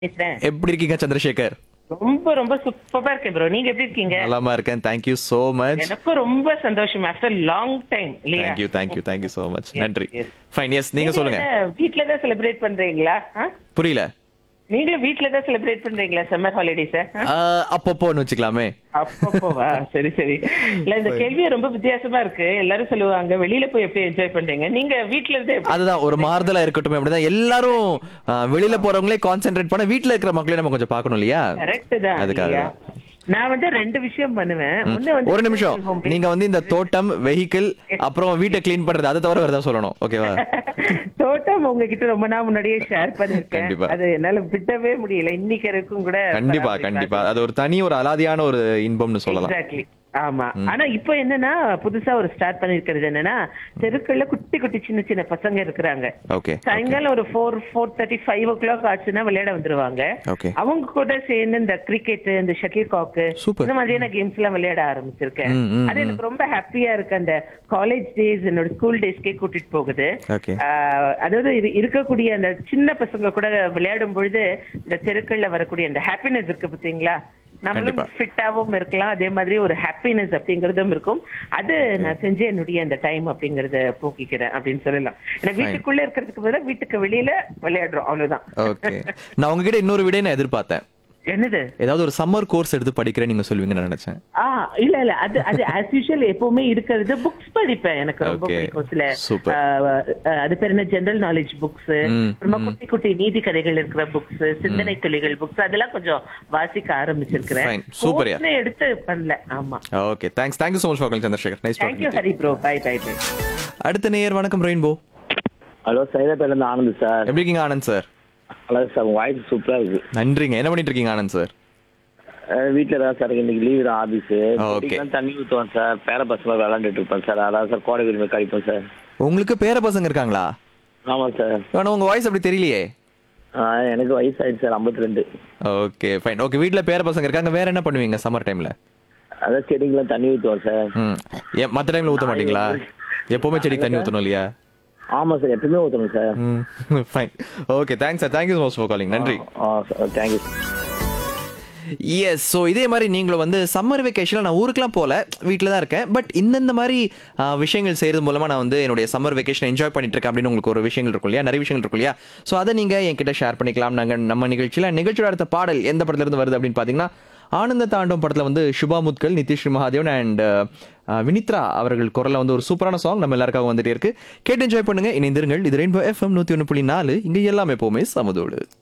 பேசுறேன் எப்படி இருக்கீங்க சந்திரசேகர் ரொம்ப ரொம்ப சூப்பரா இருக்கேன் ப்ரோ நீங்க எப்படி இருக்கீங்க நலமா இருக்கேன் தேங்க்யூ சோ மச் எனக்கும் ரொம்ப சந்தோஷம் ஆஃப்டர் லாங் டைம் இல்லையா thank you thank you thank you so much Yes, நன்றி yes. ஃபைன் எஸ் நீங்க சொல்லுங்க வீட்ல தான் செலிப்ரேட் பண்றீங்களா ஆ? புரியல நீங்களும் வீட்ல தான் செலிப்ரேட் பண்றீங்களா சம்மர் ஹாலிடேஸ் ஆஹ், அப்பப்போன்னு வச்சுக்கலாமே அப்பப்போவா சரி சரி இல்ல இந்த கேள்வியே ரொம்ப வித்தியாசமா இருக்கு எல்லாரும் சொல்லுவாங்க வெளியில போய் எப்படி என்ஜாய் பண்றீங்க நீங்க வீட்ல இருந்து எப்படி- அதுதான் ஒரு மாறுதலா இருக்கட்டும் அப்படிதான் எல்லாரும் ஆஹ், வெளியில போறவங்களே கான்சென்ட்ரேட் பண்ண வீட்ல இருக்கிற மக்களே நம்ம கொஞ்சம் பார்க்கணும் இல்லையா கரெக்ட் தான் அதுக்காக இல்லையா? தான். நான் வந்து ரெண்டு விஷயம் பண்ணுவேன் ஒண்ணு வந்து ஒரு நிமிஷம் home based. நீங்க வந்து இந்த தோட்டம் வெஹிக்கிள் அப்புறம் வீட்டை க்ளீன் பண்றது அதை தவிர வேற ஏதாவது சொல்லணும் ஓகேவா தோட்டம் உங்ககிட்ட ரொம்ப நாள் முன்னாடியே ஷேர் பண்ணிருக்கேன் கண்டிப்பா. அது என்னால விடவே முடியல இன்னைக்கு வரைக்கும் கூட கண்டிப்பா கண்டிப்பா அது ஒரு தனி ஒரு அலாதியான ஒரு இன்பம்னு சொல்லலாம் எக்ஸாக்ட்லி ஆமா ஆனா இப்போ என்னன்னா புதுசா ஒரு ஸ்டார்ட் பண்ணிருக்கிறது என்னன்னா தெருக்கள்ல குட்டி குட்டி சின்ன சின்ன பசங்க இருக்கிறாங்க ஓகே சாயங்காலம் ஒரு four four thirty five o'clock ஆச்சுன்னா விளையாட வந்துருவாங்க ஓகே அவங்க கூட சேர்ந்து இந்த கிரிக்கெட் இந்த ஷட்டில் காக்கு Super. இந்த மாதிரியான கேம்ஸ் எல்லாம் விளையாட ஆரம்பிச்சிருக்கேன் ம், ம், அது எனக்கு ரொம்ப ஹாப்பியா இருக்கு அந்த காலேஜ் டேஸ் என்னோட ஸ்கூல் டேஸ்க்கே கூட்டிட்டு போகுது ஓகே ஆஹ் அதாவது இரு- இருக்கக்கூடிய அந்த சின்ன பசங்க கூட விளையாடும் பொழுது இந்த தெருக்கள்ல வரக்கூடிய அந்த ஹாப்பினஸ் இருக்கு பாத்தீங்களா நம்மளும் கண்டிப்பா. ஃபிட்டாவும் இருக்கலாம் அதே மாதிரி ஒரு ஹாப்பினஸ் அப்படிங்கறதும் இருக்கும் அது நான் செஞ்சு என்னுடைய அந்த டைம் அப்படிங்கறத போக்கிக்கிறேன் அப்படின்னு சொல்லலாம் ஏன்னா வீட்டுக்குள்ள இருக்கிறதுக்கு பதிலா வீட்டுக்கு வெளியில விளையாடுறோம் அவ்வளவுதான் ஓகே நான் உங்ககிட்ட இன்னொரு விட நான் எதிர்பார்த்தேன் என்னது ஏதாவது ஒரு சம்மர் கோர்ஸ் எடுத்து படிக்கிறேன் நீங்க சொல்லுவீங்கன்னு நினைச்சேன் ஆ இல்ல இல்ல அது அது ஆஸ் யூஷுவல் எப்பவுமே இருக்கிறது புக்ஸ் படிப்பேன் எனக்கு ரொம்ப Okay. பிடிக்கும் சில Super. ஆ, ஆ, அது பேர் என்ன ஜெனரல் நாலேஜ் புக்ஸ் ம், ரொம்ப குட்டி குட்டி நீதி கதைகள் இருக்கிற புக்ஸ் சிந்தனை துளிகள் புக்ஸ் அதெல்லாம் கொஞ்சம் வாசிக்க ஆரம்பிச்சிருக்கிறேன் Fine. Super, yeah. Course-னு எடுத்து பண்ணல ஆமா okay thanks thank you so much for Chandrasekhar nice thank you Hari bro bye bye bye அடுத்த நேயர் வணக்கம் ரெயின்போ ஹலோ சைதாப்பேட்ல இருந்து ஆனந்த் சார் எப்படி இருக்கீங்க Anand sir hello sir voice சூப்பரா இருக்கு நன்றிங்க என்ன பண்ணிட்டு இருக்கீங்க ஆனந்த் சார் அஹ் வீட்ல தான் சார் இன்னைக்கு லீவு தான் ஆபீஸ் Okay. தண்ணி ஊற்றுவேன் சார் பேர பசங்க விளாண்டுட்டு இருப்பேன் சார் அதான் சார் கோடை விரும்பி கழிப்பேன் சார் உங்களுக்கு பேர பசங்க இருக்காங்களா ஆமாம் சார் ஆனா உங்க வாய்ஸ் அப்படி தெரியலையே ஆஹ் எனக்கு வயசு ஆயிடுச்சு சார் ஐம்பத்தி ரெண்டு ஓகே ஃபைன் ஓகே வீட்ல பேர பசங்க இருக்காங்க வேற என்ன பண்ணுவீங்க சம்மர் டைம்ல அதான் செடிக்கெல்லாம் தண்ணி ஊற்றுவேன் சார் ம் ஏன் மற்ற டைம்ல ஊத்த மாட்டீங்களா எப்பவுமே செடிக்கு தண்ணி ஊத்தணும் இல்லையா ஆமாம் சார் எப்பவுமே ஊற்றணும் சார் ம் fine okay thanks sir thank you so much for calling நன்றி ஆ சார் தேங்க்யூ எஸ் ஸோ இதே மாதிரி நீங்களும் வந்து சம்மர் வெக்கேஷனில் நான் ஊருக்குலாம் போகல வீட்டில் தான் இருக்கேன் பட் இந்தந்த மாதிரி ஆ, விஷயங்கள் செய்கிறது மூலமாக நான் வந்து என்னுடைய சம்மர் வெக்கேஷன் என்ஜாய் பண்ணிட்டு இருக்கேன் அப்படின்னு உங்களுக்கு ஒரு விஷயங்கள் இருக்கும் இல்லையா நிறைய விஷயங்கள் இருக்கும் இல்லையா ஸோ அதை நீங்கள் என்கிட்ட ஷேர் பண்ணிக்கலாம் நாங்கள் நம்ம நிகழ்ச்சியில் நிகழ்ச்சியோட அடுத்த பாடல் எந்த படத்துல இருந்து வருது அப்படின்னு பார்த்தீங்கன்னா ஆனந்த தாண்டம் படத்தில் வந்து சுபா முத்கல் நிதிஷ் மகாதேவன் அண்ட் வினித்ரா அவர்கள் குரலில் வந்து ஒரு சூப்பரான சாங் நம்ம எல்லாருக்காக வந்துட்டே இருக்கு கேட்டு என்ஜாய் பண்ணுங்க இணைந்திருங்கள் இது ரெயின்போ எஃப்எம் நூற்றி ஒன்று புள்ளி நாலு இங்கே எல்லாமே எப்போவுமே சமதோடு